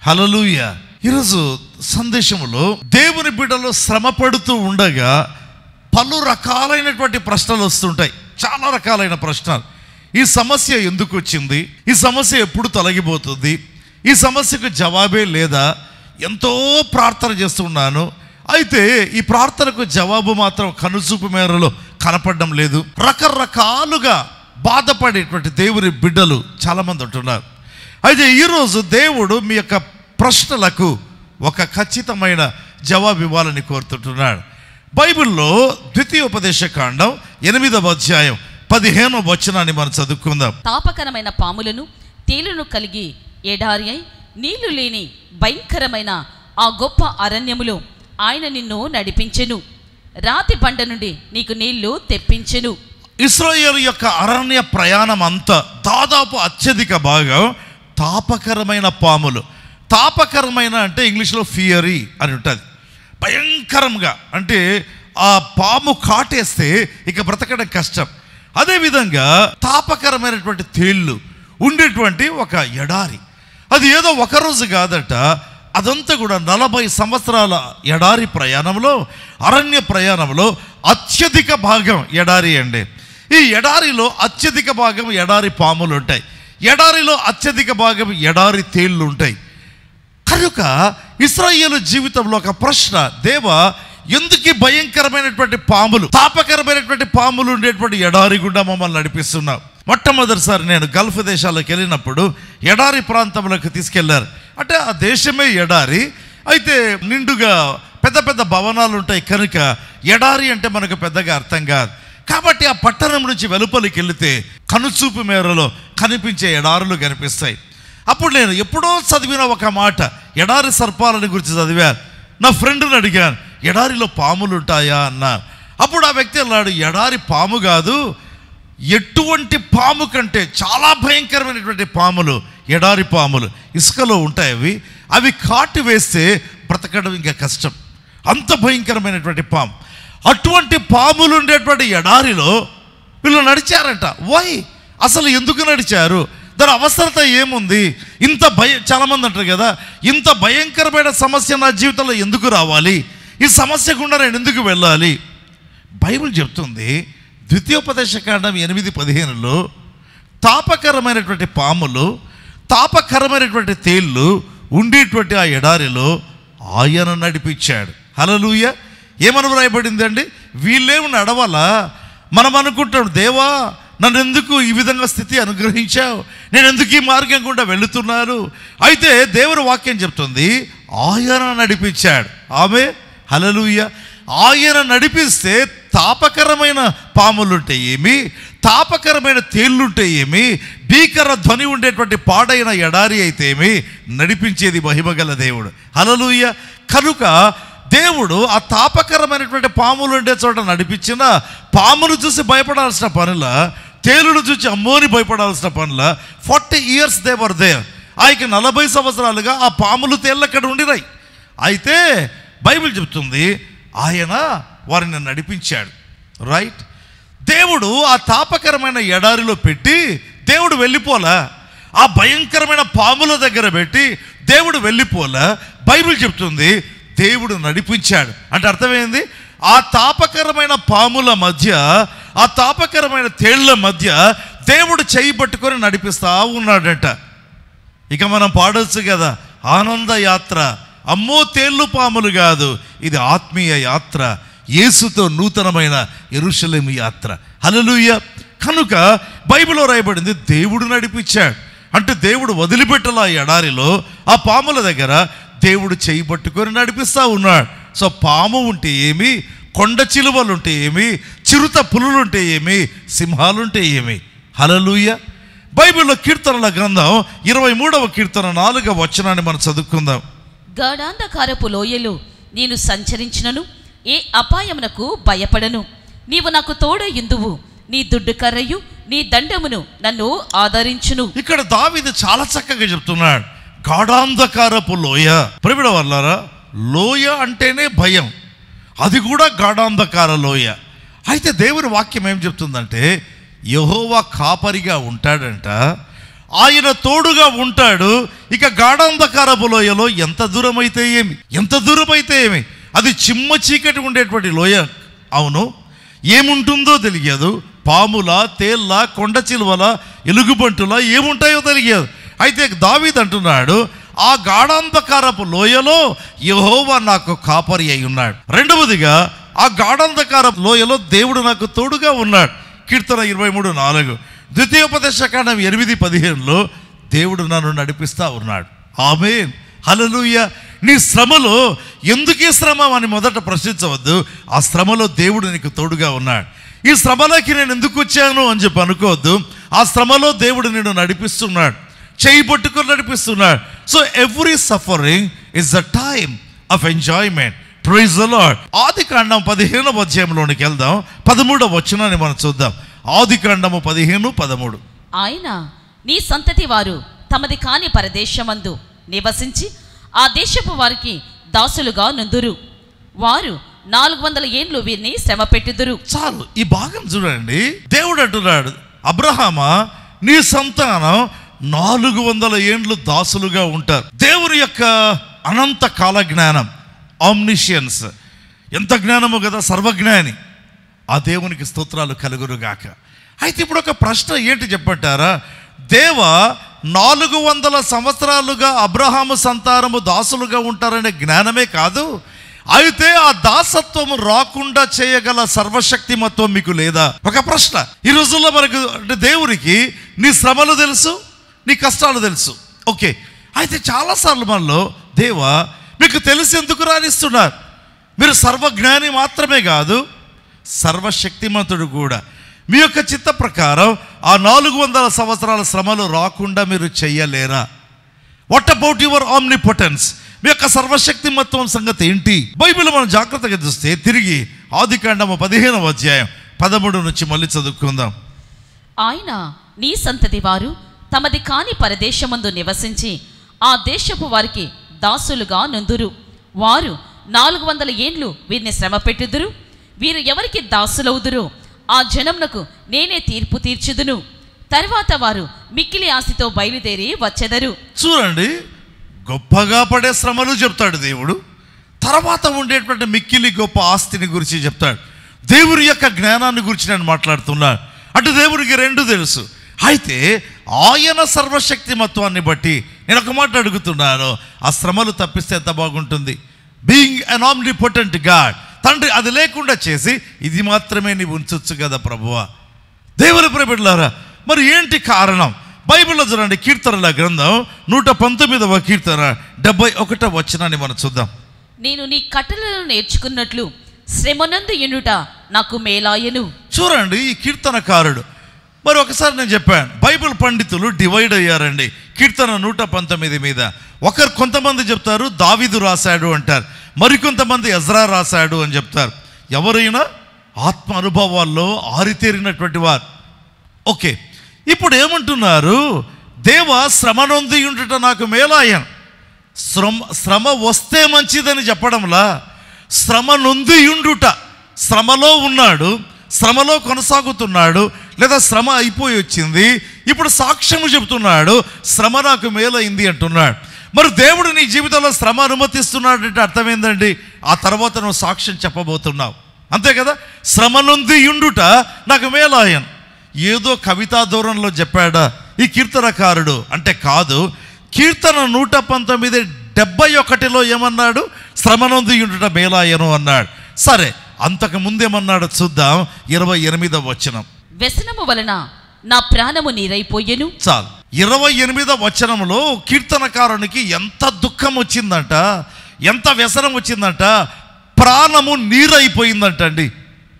హలలుయ ఈరోజు సందేశంలో దేవుని బిడ్డలు శ్రమ పడుతూ ఉండగా పలు రకాలైనటువంటి ప్రశ్నలు వస్తుంటాయి చాలా రకాలైన ప్రశ్నలు ఈ సమస్య ఎందుకు వచ్చింది ఈ సమస్య ఎప్పుడు తొలగిపోతుంది ఈ సమస్యకు జవాబే లేదా ఎంతో ప్రార్థన చేస్తున్నాను అయితే ఈ ప్రార్థనకు జవాబు మాత్రం కనుచూపు మేరలో కనపడడం లేదు రకరకాలుగా బాధపడేటువంటి దేవుని బిడ్డలు చాలామంది ఉంటున్నారు అయితే ఈరోజు దేవుడు మీ యొక్క ప్రశ్నలకు ఒక ఖచ్చితమైన జవాబు ఇవ్వాలని కోరుతుంటున్నాడు బైబిల్లో ద్వితీయోపదేశ కాండం ఎనిమిదవ అధ్యాయం పదిహేనవ వచనాన్ని మనం చదువుకుందాం తాపకరమైన పాములను తేలును కలిగి ఎడారి అయి నీళ్లు లేని భయంకరమైన ఆ గొప్ప అరణ్యములో ఆయన నిన్ను నడిపించెను రాతి బండ నుండి నీకు నీళ్లు తెప్పించెను ఇస్రాయేల్ యొక్క అరణ్య ప్రయాణం అంతా దాదాపు అత్యధిక భాగం తాపకరమైన పాములు తాపకరమైన అంటే ఇంగ్లీష్లో ఫియరీ అని ఉంటుంది భయంకరంగా అంటే ఆ పాము కాటేస్తే ఇక బ్రతకడం కష్టం అదేవిధంగా తాపకరమైనటువంటి తేళ్ళు ఉండేటువంటి ఒక ఎడారి అది ఏదో ఒక రోజు కాదట అదంతా కూడా నలభై సంవత్సరాల ఎడారి ప్రయాణంలో అరణ్య ప్రయాణంలో అత్యధిక భాగం ఎడారి అండి ఈ ఎడారిలో అత్యధిక భాగం ఎడారి పాములు ఉంటాయి ఎడారిలో అత్యధిక భాగం ఎడారి తేళ్ళు ఉంటాయి కనుక ఇస్రాయేలు జీవితంలో ఒక ప్రశ్న దేవ ఎందుకు ఈ భయంకరమైనటువంటి పాములు తాపకరమైనటువంటి పాములు ఉండేటువంటి ఎడారి గుండా మమ్మల్ని నడిపిస్తున్నావు మొట్టమొదటిసారి నేను గల్ఫ్ దేశాలకు వెళ్ళినప్పుడు ఎడారి ప్రాంతంలోకి తీసుకెళ్లారు అంటే ఆ దేశమే ఎడారి అయితే నిండుగా పెద్ద పెద్ద భవనాలు ఉంటాయి కనుక ఎడారి అంటే మనకు పెద్దగా అర్థం కాదు కాబట్టి ఆ పట్టణం నుంచి వెలుపలికి వెళితే కనుచూపు మేరలో కనిపించే ఎడారులు కనిపిస్తాయి అప్పుడు నేను ఎప్పుడో చదివిన ఒక మాట ఎడారి సర్పాలని గురించి చదివాను నా ఫ్రెండ్ని అడిగాను ఎడారిలో పాములు ఉంటాయా అన్నా అప్పుడు ఆ వ్యక్తి అన్నాడు ఎడారి పాము కాదు ఎటువంటి పాము కంటే చాలా భయంకరమైనటువంటి పాములు ఎడారి పాములు ఇసుకలో ఉంటాయి అవి అవి కాటు వేస్తే బ్రతకడం ఇంకా కష్టం అంత భయంకరమైనటువంటి పాము అటువంటి పాములు ఉండేటువంటి ఎడారిలో వీళ్ళు నడిచారంట వై అసలు ఎందుకు నడిచారు దాని అవసరత ఏముంది ఇంత భయ చాలామంది అంటారు కదా ఇంత భయంకరమైన సమస్య నా జీవితంలో ఎందుకు రావాలి ఈ సమస్య గుండా నేను ఎందుకు వెళ్ళాలి బైబిల్ చెప్తుంది ద్వితీయోపదేశ కాండం ఎనిమిది పదిహేనులో తాపకరమైనటువంటి పాములు తాపకరమైనటువంటి తేళ్ళు ఉండేటువంటి ఆ ఎడారిలో ఆయన నడిపించాడు హలలుయ ఏమని వ్రాయబడిందండి వీళ్ళేమి నడవాలా మనం అనుకుంటాం దేవా నన్ను ఎందుకు ఈ విధంగా స్థితి అనుగ్రహించావు నేను ఎందుకు ఈ మార్గం గుండా వెళుతున్నాను అయితే దేవుని వాక్యం చెప్తుంది ఆయన నడిపించాడు ఆమె హలలుయ ఆయన నడిపిస్తే తాపకరమైన పాములుంటే ఏమి తాపకరమైన తేళ్ళుంటే ఏమి భీకర ధ్వని ఉండేటువంటి పాడైన ఎడారి అయితే ఏమి నడిపించేది మహిమగల దేవుడు హలలుయ కనుక దేవుడు ఆ తాపకరమైనటువంటి పాములు ఉండే చోట నడిపించిన పామును చూసి భయపడాల్సిన పనుల తేలును చూసి అమ్మోని భయపడాల్సిన పనుల ఫార్టీ ఇయర్స్ దేవర్ దేర్ ఆయనకి నలభై సంవత్సరాలుగా ఆ పాములు తేళ్ళు అక్కడ ఉండినాయి అయితే బైబిల్ చెప్తుంది ఆయన వారిని నడిపించాడు రైట్ దేవుడు ఆ తాపకరమైన ఎడారిలో పెట్టి దేవుడు వెళ్ళిపోలా ఆ భయంకరమైన పాముల దగ్గర పెట్టి దేవుడు వెళ్ళిపోలా బైబిల్ చెప్తుంది దేవుడు నడిపించాడు అంటే అర్థమైంది ఆ తాపకరమైన పాముల మధ్య ఆ తాపకరమైన తేళ్ల మధ్య దేవుడు చేయి పట్టుకొని నడిపిస్తా ఉన్నాడట ఇక మనం పాడొచ్చు కదా ఆనంద యాత్ర అమ్మో తేళ్ళు పాములు కాదు ఇది ఆత్మీయ యాత్ర యేసుతో నూతనమైన ఎరుషలేము యాత్ర హలలుయ కనుక బైబిల్లో రాయబడింది దేవుడు నడిపించాడు అంటే దేవుడు వదిలిపెట్టలా ఈ ఎడారిలో ఆ పాముల దగ్గర దేవుడు చేయి పట్టుకొని నడిపిస్తా ఉన్నాడు సో పాము ఉంటే ఏమి కొండ చిలువలు ఉంటే ఏమి చిరుత పులులు ఉంటే ఏమి సింహాలుంటే ఏమి హలలుయ బైబిల్లో కీర్తనల గ్రంథం ఇరవై మూడవ కీర్తన నాలుగవ వచనాన్ని మనం చదువుకుందాం గాఢాంధకారపు లోయలు నేను సంచరించినను ఏ అపాయమునకు భయపడను నీవు నాకు తోడయుందువు నీ దుడ్డు కర్రయు నీ దండమును నన్ను ఆదరించును ఇక్కడ దావీదు చాలా చక్కగా చెప్తున్నాడు గాఢాంధకారపు లోయ ప్రవిడ వల్లారా లోయ అంటేనే భయం అది కూడా గాఢాంధకార లోయ అయితే దేవుని వాక్యం ఏం చెప్తుందంటే యహోవా కాపరిగా ఉంటాడంట ఆయన తోడుగా ఉంటాడు ఇక గాఢాంధకారపు లోయలో ఎంత దూరం అయితే ఏమి ఎంత దూరం అయితే ఏమి అది చిమ్మ చీకటి ఉండేటువంటి లోయ అవును ఏముంటుందో తెలియదు పాముల తేళ్ళ కొండ చిలువల ఎలుగుబంటుల ఏముంటాయో తెలియదు అయితే దావీద్ అంటున్నాడు ఆ గాఢాంధకారపు లోయలో యెహోవా నాకు కాపరి అయి ఉన్నాడు రెండవదిగా ఆ గాఢాంధకారపు లోయలో దేవుడు నాకు తోడుగా ఉన్నాడు కీర్తన ఇరవై మూడు నాలుగు ద్వితీయోపదేశ కాండం ఎనిమిది పదిహేనులో దేవుడు నన్ను నడిపిస్తా ఉన్నాడు ఆమె హలలుయ నీ శ్రమలో ఎందుకు ఈ శ్రమ అని మొదట ప్రశ్నించవద్దు ఆ శ్రమలో దేవుడు నీకు తోడుగా ఉన్నాడు ఈ శ్రమలోకి నేను ఎందుకు వచ్చాను అని చెప్పి అనుకోవద్దు ఆ శ్రమలో దేవుడు నిన్ను నడిపిస్తున్నాడు చేయి పట్టుకొని నడిపిస్తున్నాడు so every suffering is the time of enjoyment praise the lord ఆది కాండం పదిహేనవ అధ్యాయంలోనికి వెళ్దాం పదమూడవ వచనాన్ని మనం చూద్దాం ఆది కాండము పదిహేను పదమూడు ఆయన నీ సంతతి వారు తమది కాని పరదేశమందు నివసించి ఆ దేశపు వారికి దాసులుగా నుందురు వారు నాలుగు వందల ఏండ్లు వీరిని శ్రమ పెట్టుదురు చాలు ఈ భాగం చూడండి దేవుడు అంటున్నాడు అబ్రహామా నీ సంతానం నాలుగు వందల ఏండ్లు దాసులుగా ఉంటారు దేవుని యొక్క అనంత కాల జ్ఞానం ఆమ్నిషియన్స్ ఎంత జ్ఞానమో కదా సర్వజ్ఞాని ఆ దేవునికి స్తోత్రాలు కలుగురుగాక అయితే ఇప్పుడు ఒక ప్రశ్న ఏంటి చెప్పంటారా దేవ నాలుగు వందల సంవత్సరాలుగా అబ్రహాము సంతానము దాసులుగా ఉంటారనే జ్ఞానమే కాదు అయితే ఆ దాసత్వము రాకుండా చేయగల సర్వశక్తిమత్వం మీకు లేదా ఒక ప్రశ్న ఈ రోజుల్లో మనకు అంటే దేవునికి నీ శ్రమలు తెలుసు నీ కష్టాలు తెలుసు ఓకే అయితే చాలాసార్లు మనలో దేవా మీకు తెలిసి ఎందుకు రాణిస్తున్నారు మీరు సర్వజ్ఞాని మాత్రమే కాదు సర్వశక్తిమంతుడు కూడా మీ యొక్క చిత్త ప్రకారం ఆ నాలుగు వందల సంవత్సరాల శ్రమలు రాకుండా మీరు చెయ్యలేరా వాట్ అబౌట్ యువర్ ఆమ్నిపొటెన్స్ మీ యొక్క సర్వశక్తిమత్వం సంగతి ఏంటి బైబిల్ మనం జాగ్రత్తగా చూస్తే తిరిగి ఆది కాండము పదిహేనవ అధ్యాయం పదమూడు నుంచి మళ్ళీ చదువుకుందాం ఆయన నీ సంతతి వారు తమది కాని పరదేశమందు నివసించి ఆ దేశపు వారికి దాసులుగా నుందురు వారు నాలుగు వందల ఏండ్లు వీరిని శ్రమ పెట్టుదురు వీరు ఎవరికి దాసులవుదురో ఆ జనమునకు నేనే తీర్పు తీర్చుదును తర్వాత వారు మిక్కిలి ఆశతో బయలుదేరి వచ్చెదరు చూడండి గొప్పగా పడే శ్రమలు చెప్తాడు దేవుడు తర్వాత ఉండేటువంటి మిక్కిలి గొప్ప ఆస్తిని గురించి చెప్తాడు దేవుని యొక్క జ్ఞానాన్ని గురించి నేను మాట్లాడుతున్నాను అంటే దేవుడికి రెండు తెలుసు అయితే ఆయన సర్వశక్తిమత్వాన్ని బట్టి నేను ఒక మాట అడుగుతున్నాను ఆ శ్రమలు తప్పిస్తే ఎంత బాగుంటుంది బీయింగ్ అన్ ఆమ్నిపొటెంట్ గాడ్ తండ్రి అది లేకుండా చేసి ఇది మాత్రమే నీవు ఉంచొచ్చు కదా ప్రభువా దేవుని ప్రేమిట్లారా మరి ఏంటి కారణం బైబిల్లో చూడండి కీర్తనల గ్రంథం నూట పంతొమ్మిదవ కీర్తన డెబ్బై ఒకటవ వచనాన్ని మనం చూద్దాం నేను నీ కట్టలను నేర్చుకున్నట్లు శ్రమనందు ఎన్నుట నాకు మేలాయను చూడండి ఈ కీర్తనకారుడు మరి ఒకసారి నేను చెప్పాను బైబిల్ పండితులు డివైడ్ అయ్యారండి కీర్తన నూట పంతొమ్మిది మీద ఒకరు కొంతమంది చెప్తారు దావీదు రాశాడు అంటారు మరికొంతమంది ఎజ్రా రాశాడు అని చెప్తారు ఎవరైనా ఆత్మ అనుభవాల్లో ఆరితేరినటువంటి వారు ఓకే ఇప్పుడు ఏమంటున్నారు దేవ శ్రమ నొంది ఉండుట నాకు మేలాయన్ శ్రమ శ్రమ వస్తే మంచిదని చెప్పడంలా శ్రమ నొంది ఉండుట శ్రమలో ఉన్నాడు శ్రమలో కొనసాగుతున్నాడు లేదా శ్రమ అయిపోయి వచ్చింది ఇప్పుడు సాక్ష్యము చెబుతున్నాడు శ్రమ నాకు మేలైంది అంటున్నాడు మరి దేవుడు నీ జీవితంలో శ్రమ అనుమతిస్తున్నాడు అంటే అర్థం ఏందండి ఆ తర్వాత నువ్వు సాక్ష్యం చెప్పబోతున్నావు అంతే కదా శ్రమ నొంది ఉండుట నాకు మేలాయన్ ఏదో కవితా దూరంలో చెప్పాడా ఈ కీర్తనకారుడు అంటే కాదు కీర్తన నూట పంతొమ్మిది డెబ్బై ఒకటిలో ఏమన్నాడు శ్రమనొంది ఉండుట మేలాయను అన్నాడు సరే అంతకు ముందేమన్నాడు చూద్దాం ఇరవై ఎనిమిదవ వచనం వ్యసనము వలన నా ప్రాణము నీరైపోయెను చాలు ఇరవై ఎనిమిదవ వచనంలో కీర్తనకారునికి ఎంత దుఃఖం వచ్చిందంట ఎంత వ్యసనం వచ్చిందంట ప్రాణము నీరైపోయిందంట అండి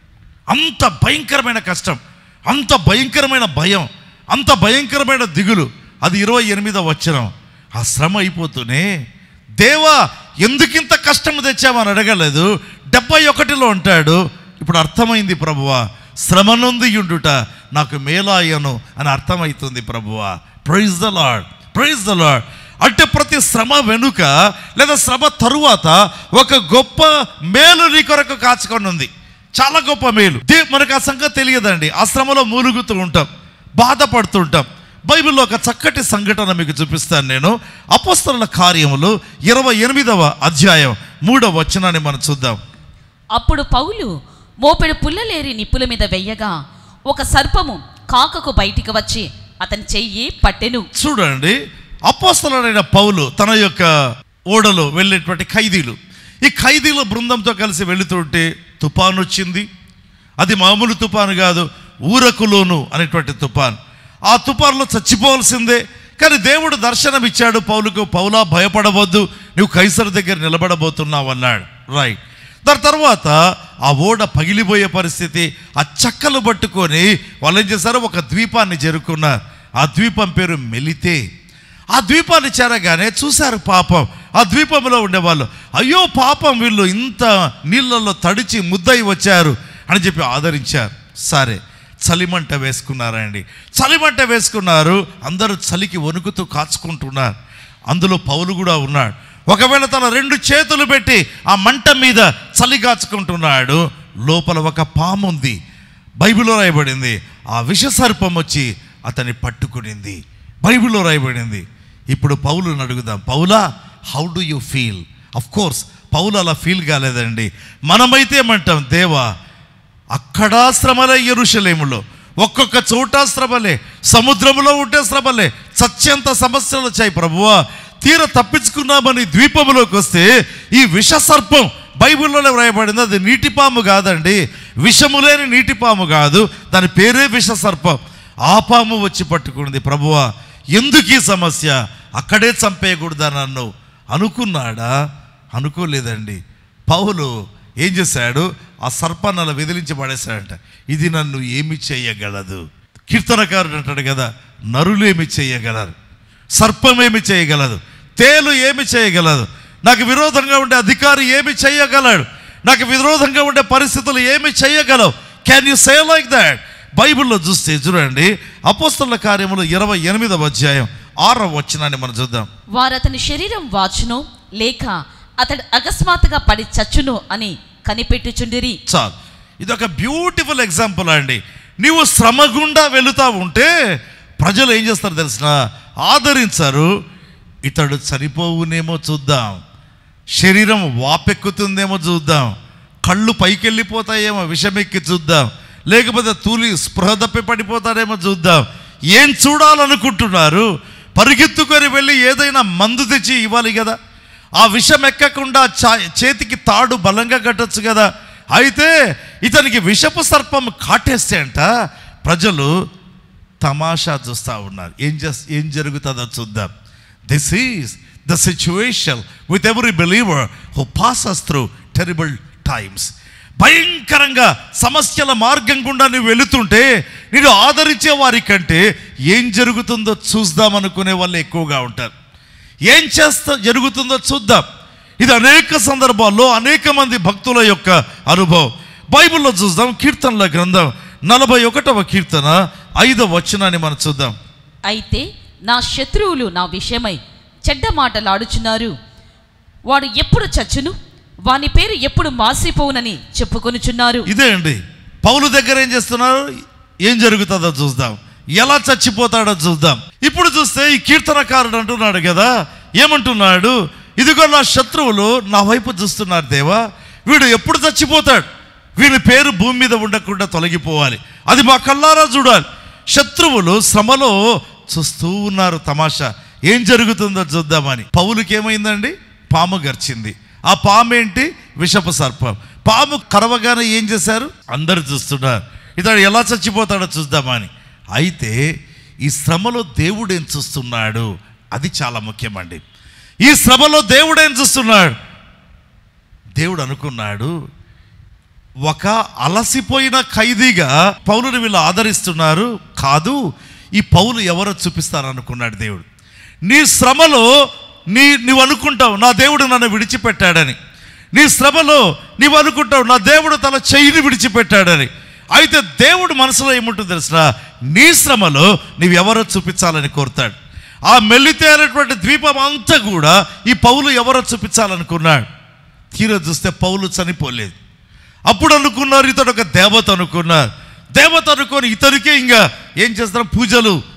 అంత భయంకరమైన కష్టం అంత భయంకరమైన భయం అంత భయంకరమైన దిగులు అది ఇరవై ఎనిమిదో వచనం ఆ శ్రమ అయిపోతూనే దేవా ఎందుకింత కష్టం తెచ్చామని అడగలేదు డెబ్బై ఒకటిలో ఉంటాడు ఇప్పుడు అర్థమైంది ప్రభువా శ్రమ నొంది ఉండుట నాకు మేలాయను అని అర్థమవుతుంది ప్రభువా praise the lord praise the lord అంటే ప్రతి శ్రమ వెనుక లేదా శ్రమ తరువాత ఒక గొప్ప మేలు నీ కొరకు కాచుకొని ఉంది చాలా గొప్ప మేలు దే- మనకు ఆ సంగతి తెలియదండి ఆ శ్రమలో మూలుగుతూ ఉంటాం బాధపడుతుంటాం బైబిల్లో ఒక చక్కటి సంఘటన మీకు చూపిస్తాను నేను అపోస్తల కార్యములు ఇరవై ఎనిమిదవ అధ్యాయం మూడవ వచనాన్ని మనం చూద్దాం అప్పుడు పౌలు మోపెడు పుల్లలేరి నిప్పుల మీద వెయ్యగా ఒక సర్పము కాకకు బయటికి వచ్చి అతని చెయ్యి పట్టెను చూడండి అపోస్తలుడైన పౌలు తన యొక్క ఓడలో వెళ్ళేటువంటి ఖైదీలు ఈ ఖైదీల బృందంతో కలిసి వెళుతుంటే తుఫాను వచ్చింది అది మామూలు తుఫాను కాదు ఊరకులోను అనేటువంటి తుఫాన్ ఆ తుఫాన్లో చచ్చిపోవాల్సిందే కానీ దేవుడు దర్శనం ఇచ్చాడు పౌలుకు పౌలా భయపడవద్దు నువ్వు కైసర్ దగ్గర నిలబడబోతున్నావు అన్నాడు రైట్ దాని తర్వాత ఆ ఓడ పగిలిపోయే పరిస్థితి ఆ చక్కలు పట్టుకొని వాళ్ళు ఏం చేశారు ఒక ద్వీపాన్ని చేరుకున్నారు ఆ ద్వీపం పేరు మెలితే ఆ ద్వీపాన్ని చేరగానే చూశారు పాపం ఆ ద్వీపంలో ఉండేవాళ్ళు అయ్యో పాపం వీళ్ళు ఇంత నీళ్ళల్లో తడిచి ముద్దయి వచ్చారు అని చెప్పి ఆదరించారు సరే చలిమంట వేసుకున్నారండి చలిమంట వేసుకున్నారు అందరూ చలికి వణుకుతూ కాచుకుంటున్నారు అందులో పౌలు కూడా ఉన్నాడు ఒకవేళ తన రెండు చేతులు పెట్టి ఆ మంట మీద చలి కాచుకుంటున్నాడు లోపల ఒక పాము ఉంది బైబిల్లో రాయబడింది ఆ విషసర్పం వచ్చి అతన్ని పట్టుకునింది బైబిల్లో రాయబడింది ఇప్పుడు పౌలుని అడుగుదాం పౌలా how do you feel of course పౌలు అలా ఫీల్ కాలేదండి మనమైతే ఏమంటాం దేవా అక్కడా శ్రమలే ఎరుషలేములో ఒక్కొక్క చోట శ్రమలే సముద్రంలో ఉంటే శ్రమలే సత్యంత సమస్యలు వచ్చాయి ప్రభువా తీర తప్పించుకున్నామని ద్వీపంలోకి వస్తే ఈ విష సర్పం బైబిల్లోనే వ్రాయబడింది అది నీటిపాము కాదండి విషము లేని నీటిపాము కాదు దాని పేరే విష సర్పం ఆ పాము వచ్చి పట్టుకుంది ప్రభువా ఎందుకు ఈ సమస్య అక్కడే చంపేయకూడదా నన్ను అనుకున్నాడా అనుకోలేదండి పౌలు ఏం చేశాడు ఆ సర్పాన్ని అలా విదిలించి పడేశాడంట ఇది నన్ను ఏమి చేయగలదు కీర్తనకారుడు అంటాడు కదా నరులు ఏమి చేయగలరు సర్పం ఏమి చేయగలదు తేలు ఏమి చేయగలదు నాకు విరోధంగా ఉండే అధికారి ఏమి చేయగలడు నాకు విరోధంగా ఉండే పరిస్థితులు ఏమి చేయగలవు can you say like that బైబిల్లో చూస్తే చూడండి అపోస్తల కార్యములు ఇరవై ఎనిమిదవ అధ్యాయం ఆరవ వచనాన్ని మనం చూద్దాం వారు అతని శరీరం వాచును లేక అతడు అకస్మాత్తుగా పడి చచ్చును అని కనిపెట్టుచుండిరి చాలు ఇది ఒక బ్యూటిఫుల్ ఎగ్జాంపుల్ అండి నీవు శ్రమ గుండా వెళుతూ ఉంటే ప్రజలు ఏం చేస్తారు తెలిసిన ఆదరించరు ఇతడు చనిపోవునేమో చూద్దాం శరీరం వాపెక్కుతుందేమో చూద్దాం కళ్ళు పైకెళ్ళిపోతాయేమో విషమెక్కి చూద్దాం లేకపోతే తూలి స్పృహ తప్పి పడిపోతాడేమో చూద్దాం ఏం చూడాలనుకుంటున్నారు పరిగెత్తుకొని వెళ్ళి ఏదైనా మందు తెచ్చి ఇవ్వాలి కదా ఆ విషం ఎక్కకుండా చా- చేతికి తాడు బలంగా కట్టొచ్చు కదా అయితే ఇతనికి విషపు సర్పం కాటేస్తే అంట ప్రజలు తమాషా చూస్తూ ఉన్నారు ఏం చేస్ ఏం జరుగుతుందో చూద్దాం this is the situation with every believer who passes through terrible times భయంకరంగా సమస్యల మార్గం గుండా నువ్వు వెళుతుంటే నేను ఆదరించే వారి కంటే ఏం జరుగుతుందో చూద్దాం అనుకునే వాళ్ళు ఎక్కువగా ఉంటారు ఏం చేస్తా జరుగుతుందో చూద్దాం ఇది అనేక సందర్భాల్లో అనేక మంది భక్తుల యొక్క అనుభవం బైబిల్లో చూద్దాం కీర్తనల గ్రంథం నలభై ఒకటవ కీర్తన ఐదవ వచనాన్ని మనం చూద్దాం అయితే నా శత్రువులు నా విషయమై చెడ్డ మాటలాడుచున్నారు వాడు ఎప్పుడు చచ్చును వాని పేరు ఎప్పుడు మాసిపోవునని చెప్పుకొనుచున్నారు ఇదే అండి పౌలు దగ్గర ఏం చేస్తున్నారు ఏం జరుగుతుందో చూద్దాం ఎలా చచ్చిపోతాడో చూద్దాం ఇప్పుడు చూస్తే ఈ కీర్తనకారుడు అంటున్నాడు కదా ఏమంటున్నాడు ఇదిగో నా శత్రువులు నా వైపు చూస్తున్నారు దేవా వీడు ఎప్పుడు చచ్చిపోతాడు వీని పేరు భూమి మీద ఉండకుండా తొలగిపోవాలి అది మా కళ్ళారా చూడాలి శత్రువులు శ్రమలో చూస్తూ ఉన్నారు తమాషా ఏం జరుగుతుందో చూద్దామని పౌలుకి ఏమైందండి పాము గర్చింది ఆ పాము ఏంటి విషపు సర్పం పాము కరవగానే ఏం చేశారు అందరు చూస్తున్నారు ఇతడు ఎలా చచ్చిపోతాడో చూద్దామని అయితే ఈ శ్రమలో దేవుడు ఏం చూస్తున్నాడు అది చాలా ముఖ్యమండి ఈ శ్రమలో దేవుడు ఏం చూస్తున్నాడు దేవుడు అనుకున్నాడు ఒక అలసిపోయిన ఖైదీగా పౌలుని వీళ్ళు ఆదరిస్తున్నారు కాదు ఈ పౌలు ఎవరో చూపిస్తారు అనుకున్నాడు దేవుడు నీ శ్రమలో నీ నువ్వు అనుకుంటావు నా దేవుడు నన్ను విడిచిపెట్టాడని నీ శ్రమలో నీవు అనుకుంటావు నా దేవుడు తన చెయ్యిని విడిచిపెట్టాడని అయితే దేవుడు మనసులో ఏముంటుంది తెలిసిన నీ శ్రమలో నీవు ఎవరో చూపించాలని కోరుతాడు ఆ మెల్లితే అనేటువంటి ద్వీపం అంతా కూడా ఈ పౌలు ఎవరో చూపించాలనుకున్నాడు తీరా చూస్తే పౌలు చనిపోలేదు అప్పుడు అనుకున్నారు ఇతడు ఒక దేవత అనుకున్నారు దేవత అనుకొని ఇతనికే ఇంకా ఏం చేస్తారు పూజలు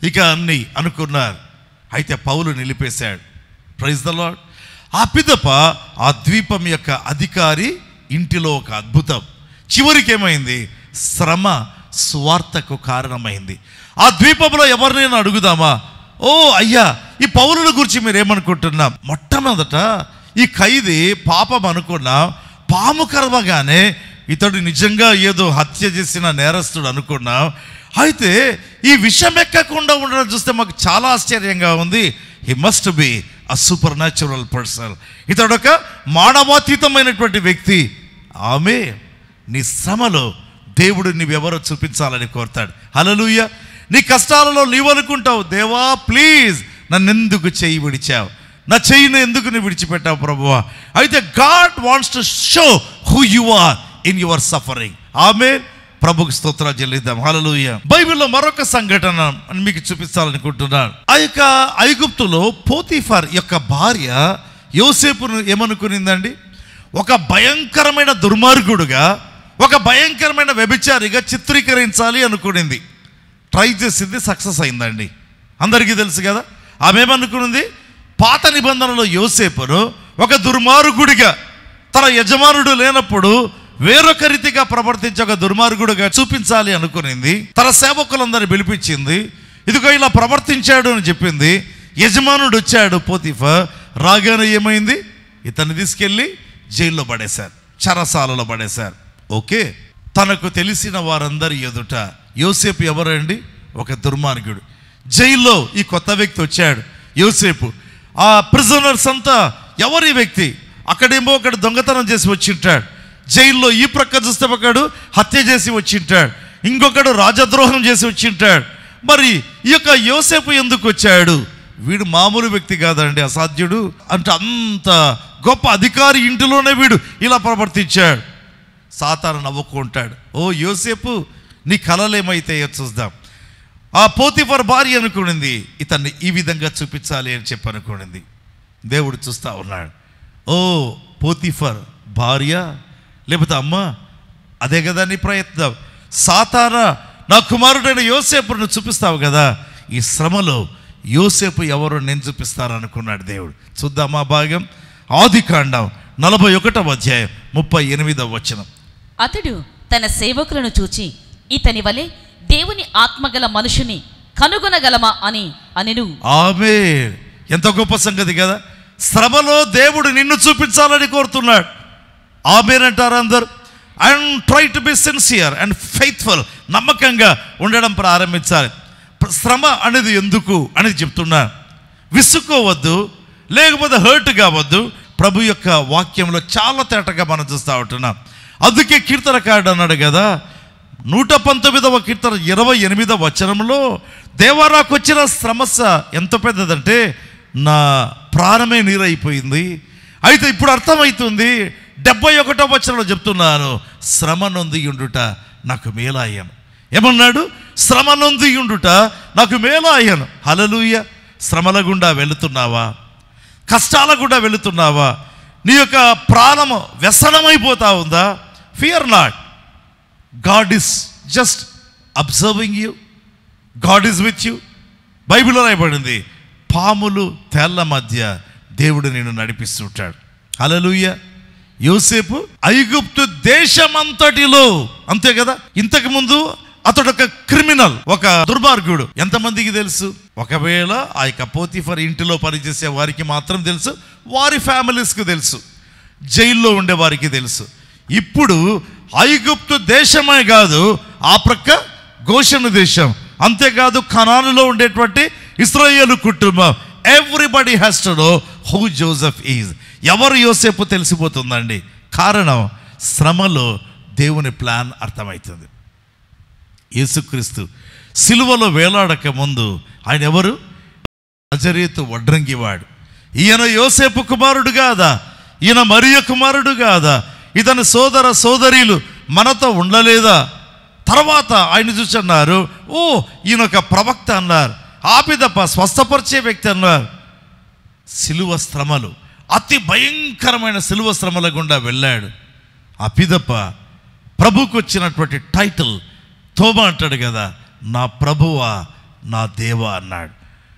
ఇక అన్ని అనుకున్నారు అయితే పౌలు నిలిపేశాడు ప్రైజ్ ద లాడ్ ఆ పిదప ఆ ద్వీపం యొక్క అధికారి ఇంటిలో ఒక అద్భుతం చివరికి ఏమైంది శ్రమ స్వార్థకు కారణమైంది ఆ ద్వీపంలో ఎవరినైనా అడుగుదామా ఓ అయ్యా ఈ పౌరుల గురించి మీరు ఏమనుకుంటున్నా మొట్టమొదట ఈ ఖైదీ పాపం అనుకున్నా పాము కరవగానే ఇతడు నిజంగా ఏదో హత్య చేసిన నేరస్తుడు అనుకున్నా అయితే ఈ విషం ఎక్కకుండా ఉండడం చూస్తే మాకు చాలా ఆశ్చర్యంగా ఉంది he must be a supernatural person ఇతడు ఒక మానవాతీతమైనటువంటి వ్యక్తి ఆమె నీ శ్రమలో దేవుడు నీవెవరో చూపించాలని కోరుతాడు హలలుయ నీ కష్టాలలో నీవనుకుంటావు దేవా ప్లీజ్ నన్ను ఎందుకు చెయ్యి విడిచావు నా చెయ్యిని ఎందుకు నువ్వు విడిచిపెట్టావు ప్రభువా అయితే God wants to show who you are in your suffering ఆమె ప్రభుకి స్తోత్రాలు చెల్లిద్దాం హల్లెలూయా బైబిల్లో మరొక సంఘటన మీకు చూపించాలనుకుంటున్నాను ఆ యొక్క ఐగుప్తులో పోతిఫర్ యొక్క భార్య యోసేపును ఏమనుకునిందండి ఒక భయంకరమైన దుర్మార్గుడుగా ఒక భయంకరమైన వ్యభిచారిగా చిత్రీకరించాలి అనుకునింది ట్రై చేసింది సక్సెస్ అయిందండి అందరికీ తెలుసు కదా ఆమె ఏమనుకున్నది పాత నిబంధనలో యోసేపును ఒక దుర్మార్గుడిగా తన యజమానుడు లేనప్పుడు వేరొక రీతిగా ప్రవర్తించే ఒక దుర్మార్గుడుగా చూపించాలి అనుకునింది తన సేవకులందరిని పిలిపించింది ఇదిగో ఇలా ప్రవర్తించాడు అని చెప్పింది యజమానుడు వచ్చాడు పోతిఫా రాగానే ఏమైంది ఇతన్ని తీసుకెళ్ళి జైల్లో పడేశారు చరసాలలో పడేశారు ఓకే తనకు తెలిసిన వారందరి ఎదుట యోసేపు ఎవరండి ఒక దుర్మార్గుడు జైల్లో ఈ కొత్త వ్యక్తి వచ్చాడు యోసేపు ఆ ప్రిజనర్స్ అంతా ఎవరి వ్యక్తి అక్కడేమో ఒకడు దొంగతనం చేసి వచ్చింటాడు జైల్లో ఈ ప్రక్క చూస్తే ఒకడు హత్య చేసి వచ్చింటాడు ఇంకొకడు రాజద్రోహం చేసి వచ్చింటాడు మరి ఈ యొక్క యోసేపు ఎందుకు వచ్చాడు వీడు మామూలు వ్యక్తి కాదండి అసాధ్యుడు అంటే అంత గొప్ప అధికారి ఇంటిలోనే వీడు ఇలా ప్రవర్తించాడు సాతాను నవ్వుకుంటాడు ఓ యోసేపు నీ కలలేమైతాయో చూద్దాం ఆ పోతిఫర్ భార్య అనుకునింది ఇతన్ని ఈ విధంగా చూపించాలి అని చెప్పి అనుకునింది దేవుడు చూస్తా ఉన్నాడు ఓ పోతిఫర్ భార్య లేకపోతే అమ్మ అదే కదా నీ ప్రయత్నం సాతారా నా కుమారుడైన యోసేపును చూపిస్తావు కదా ఈ శ్రమలో యోసేపు ఎవరో నేను చూపిస్తాను అనుకున్నాడు దేవుడు చూద్దామా భాగం ఆది కాండం నలభై ఒకటవ అధ్యాయం ముప్పై ఎనిమిదవ వచనం అతడు తన సేవకులను చూచి ఇతని వలె దేవుని ఆత్మగల మనుషుని కనుగొనగలమా అని అనెను ఆమె ఎంత గొప్ప సంగతి కదా శ్రమలో దేవుడు నిన్ను చూపించాలని కోరుతున్నాడు ఆమెనంటారు అందరు and try to be sincere and faithful నమ్మకంగా ఉండడం ప్రారంభించాలి ప్ర- శ్రమ అనేది ఎందుకు అనేది చెప్తున్నా విసుక్కోవద్దు లేకపోతే హర్ట్ కావద్దు ప్రభు యొక్క వాక్యంలో చాలా తేటగా మనం చూస్తూ ఉంటున్నాం అందుకే కీర్తనకారుడు అన్నాడు కదా నూట పంతొమ్మిదవ కీర్తన ఇరవై ఎనిమిదవ వచనంలో దేవా నాకు వచ్చిన సమస్య ఎంత పెద్దదంటే నా ప్రాణమే నీరైపోయింది అయితే ఇప్పుడు అర్థమవుతుంది డెబ్బై ఒకటో వచనంలో చెప్తున్నాను శ్రమ నొంది ఉండుట నాకు మేలాయను ఏమన్నాడు శ్రమ నొంది ఉండుట నాకు మేలాయను హలలుయ శ్రమల గుండా వెళుతున్నావా కష్టాల గుండా వెళుతున్నావా నీ యొక్క ప్రాణము వ్యసనమైపోతా ఉందా fear not God is just observing you God is with you బైబిల్లో రాయబడింది పాములు తేళ్ల మధ్య దేవుడు నిన్ను నడిపిస్తుంటాడు హల్లెలూయ యోసేపు ఐగుప్తు దేశమంతటిలో అంతే కదా ఇంతకు ముందు అతడు ఒక క్రిమినల్ ఒక దుర్మార్గుడు ఎంతమందికి తెలుసు ఒకవేళ ఆ యొక్క పోతిఫర్ ఇంటిలో పనిచేసే వారికి మాత్రం తెలుసు వారి ఫ్యామిలీస్కి తెలుసు జైల్లో ఉండే వారికి తెలుసు ఇప్పుడు ఐగుప్తు దేశమే కాదు ఆ ప్రక్క గోషను దేశం అంతేకాదు ఖనానులో ఉండేటువంటి ఇస్రాయేలు కుటుంబం everybody has to know who Joseph is ఎవరు యోసేపు తెలిసిపోతుందండి కారణం శ్రమలో దేవుని ప్లాన్ అర్థమవుతుంది యేసుక్రీస్తు సిలువలో వేలాడక ముందు ఆయన ఎవరు నజరేతు వడ్రంగివాడు ఈయన యోసేపు కుమారుడు కాదా ఈయన మరియ కుమారుడు కాదా ఇతని సోదర సోదరీలు మనతో ఉండలేదా తర్వాత ఆయన చూసి అన్నారు ఓ ఈయన ఒక ప్రవక్త అన్నారు ఆపిదప్ప స్వస్థపరిచే వ్యక్తి అన్నారు సిలువ శ్రమలు అతి భయంకరమైన సిలువ శ్రమల గుండా వెళ్ళాడు ఆ పిదప్ప ప్రభుకు వచ్చినటువంటి టైటిల్ తోమ అంటాడు కదా నా ప్రభువా నా దేవా అన్నాడు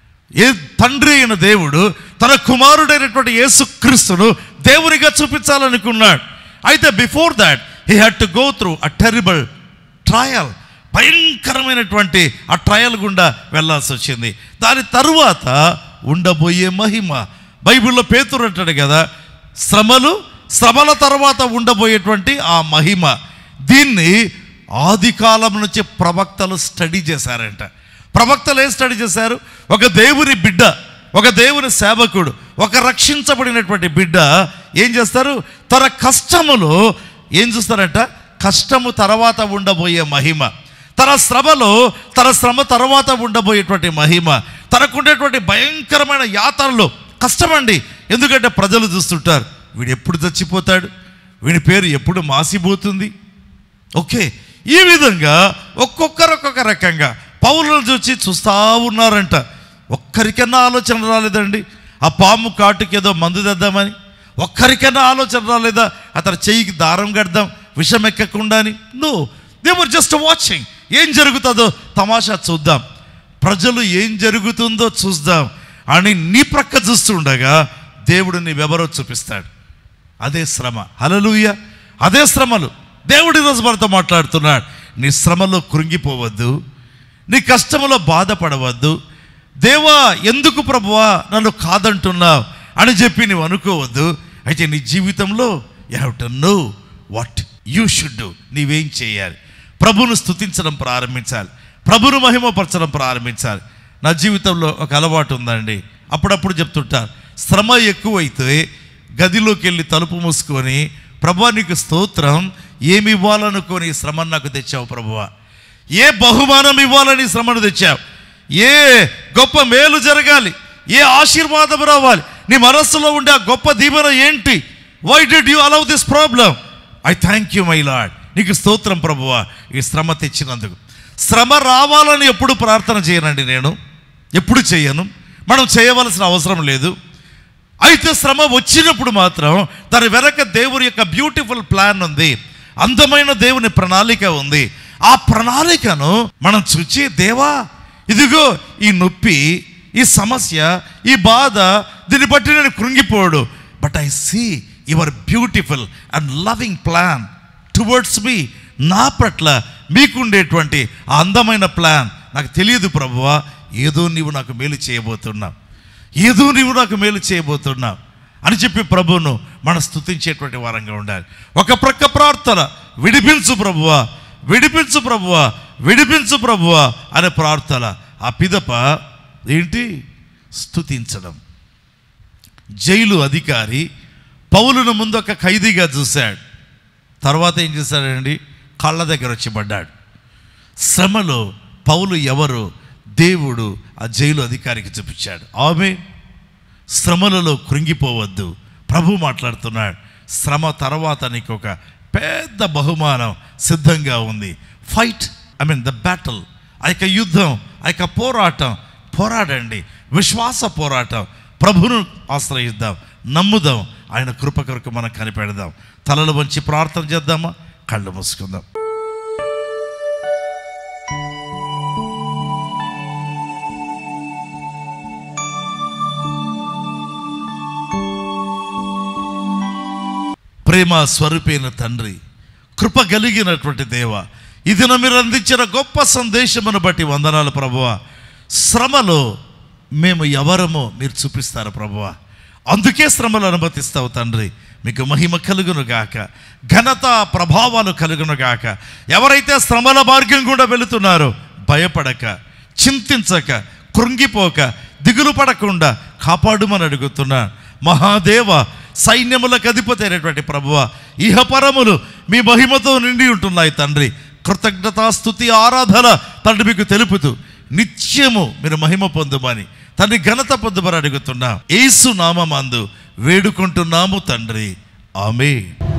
ఏ తండ్రి అయిన దేవుడు తన కుమారుడైనటువంటి యేసుక్రీస్తును దేవునిగా చూపించాలనుకున్నాడు అయితే before that he had to go through a terrible trial భయంకరమైనటువంటి ఆ ట్రయల్ గుండా వెళ్ళాల్సి వచ్చింది దాని తరువాత ఉండబోయే మహిమ బైబిల్లో పేతురు అంటాడు కదా శ్రమలు శ్రమల తర్వాత ఉండబోయేటువంటి ఆ మహిమ దీన్ని ఆది కాలం నుంచి ప్రవక్తలు స్టడీ చేశారంట ప్రవక్తలు ఏం స్టడీ చేశారు ఒక దేవుని బిడ్డ ఒక దేవుని సేవకుడు ఒక రక్షించబడినటువంటి బిడ్డ ఏం చేస్తారు తన కష్టములో ఏం చూస్తారంట కష్టము తర్వాత ఉండబోయే మహిమ తన శ్రమలో తన శ్రమ తర్వాత ఉండబోయేటువంటి మహిమ తనకుండేటువంటి భయంకరమైన యాతనలో కష్టమండి ఎందుకంటే ప్రజలు చూస్తుంటారు వీడు ఎప్పుడు చచ్చిపోతాడు వీడి పేరు ఎప్పుడు మాసిపోతుంది ఓకే ఈ విధంగా ఒక్కొక్కరు ఒక్కొక్క రకంగా పౌరులను చూసి చూస్తూ ఉన్నారంట ఒక్కరికన్నా ఆలోచన రాలేదండి ఆ పాము కాటుకి ఏదో మందు తెద్దామని ఒక్కరికన్నా ఆలోచన రాలేదా అతని చెయ్యికి దారం కడదాం విషం ఎక్కకుండా అని నో దేవర్ జస్ట్ వాచింగ్ ఏం జరుగుతుందో తమాషా చూద్దాం ప్రజలు ఏం జరుగుతుందో చూద్దాం అని నీ ప్రక్క చూస్తుండగా దేవుడు నీవెవరో చూపిస్తాడు అదే శ్రమ హలలుయ అదే శ్రమలు దేవుడి రోజు మనతో మాట్లాడుతున్నాడు నీ శ్రమలో కృంగిపోవద్దు నీ కష్టములో బాధపడవద్దు దేవా ఎందుకు ప్రభువా నన్ను కాదంటున్నావు అని చెప్పి నువ్వు అనుకోవద్దు అయితే నీ జీవితంలో you have to know what you should do నీవేం చేయాలి ప్రభును స్తుతించడం ప్రారంభించాలి ప్రభును మహిమపరచడం ప్రారంభించాలి నా జీవితంలో ఒక అలవాటు ఉందండి అప్పుడప్పుడు చెప్తుంటారు శ్రమ ఎక్కువైతే గదిలోకి వెళ్ళి తలుపు మూసుకొని ప్రభా నీకు స్తోత్రం ఏమి ఇవ్వాలనుకొని ఈ శ్రమను నాకు తెచ్చావు ప్రభువా ఏ బహుమానం ఇవ్వాలని శ్రమను తెచ్చావు ఏ గొప్ప మేలు జరగాలి ఏ ఆశీర్వాదం రావాలి నీ మనస్సులో ఉండే ఆ గొప్ప దీవెన ఏంటి why did you allow this problem I thank you my lord నీకు స్తోత్రం ప్రభువా ఈ శ్రమ తెచ్చినందుకు శ్రమ రావాలని ఎప్పుడు ప్రార్థన చేయనండి నేను ఎప్పుడు చేయను మనం చేయవలసిన అవసరం లేదు అయితే శ్రమ వచ్చినప్పుడు మాత్రం దాని వెనక దేవుని యొక్క బ్యూటిఫుల్ ప్లాన్ ఉంది అందమైన దేవుని ప్రణాళిక ఉంది ఆ ప్రణాళికను మనం చూచి దేవా ఇదిగో ఈ నొప్పి ఈ సమస్య ఈ బాధ దీన్ని బట్టి నేను కృంగిపోడు but I see your beautiful and loving plan towards me నా పట్ల మీకుండేటువంటి ఆ అందమైన ప్లాన్ నాకు తెలియదు ప్రభువా ఏదో నీవు నాకు మేలు చేయబోతున్నావు ఏదో నీవు నాకు మేలు చేయబోతున్నావు అని చెప్పి ప్రభువును మనం స్తుతించేటువంటి వారంగా ఉండాలి ఒక ప్రక్క ప్రార్థన విడిపించు ప్రభువా విడిపించు ప్రభువా విడిపించు ప్రభువా అనే ప్రార్థన ఆ పిదప ఏంటి స్తుతించడం జైలు అధికారి పౌలును ముందు ఒక ఖైదీగా చూశాడు తర్వాత ఏం చేశాడండి కళ్ళ దగ్గర వచ్చి పడ్డాడు శ్రమలో పౌలు ఎవరు దేవుడు ఆ జైలు అధికారికి చూపించాడు ఆమె శ్రమలలో కృంగిపోవద్దు ప్రభు మాట్లాడుతున్నాడు శ్రమ తర్వాత నీకు ఒక పెద్ద బహుమానం సిద్ధంగా ఉంది fight I mean the battle ఆ యొక్క యుద్ధం ఆ యొక్క పోరాటం పోరాడండి విశ్వాస పోరాటం ప్రభును ఆశ్రయిద్దాం నమ్ముదాం ఆయన కృప కొరకు మనం కనిపెడదాం తలలు వంచి ప్రార్థన చేద్దామా కళ్ళు మూసుకుందాం ప్రేమ స్వరూపైన తండ్రి కృప కలిగినటువంటి దేవ ఇది మీరు అందించిన గొప్ప సందేశమును బట్టి వందనాలు ప్రభువ శ్రమలో మేము ఎవరమో మీరు చూపిస్తారు ప్రభువ అందుకే శ్రమలు అనుమతిస్తావు తండ్రి మీకు మహిమ కలుగును గాక ఘనత ప్రభావాలు కలుగును గాక ఎవరైతే శ్రమల మార్గం కూడా వెళుతున్నారో భయపడక చింతించక కృంగిపోక దిగులు పడకుండా కాపాడుమని అడుగుతున్నా మహాదేవ సైన్యములకు అధిపతి అయినటువంటి ప్రభువ ఇహపరములు మీ మహిమతో నిండి ఉంటున్నాయి తండ్రి కృతజ్ఞతాస్థుతి ఆరాధన తండ్రి మీకు తెలుపుతూ నిత్యము మీరు మహిమ పొందుమని తండ్రి ఘనత పొందుమని అడుగుతున్నా ఏసు నామందు వేడుకుంటున్నాము తండ్రి ఆమె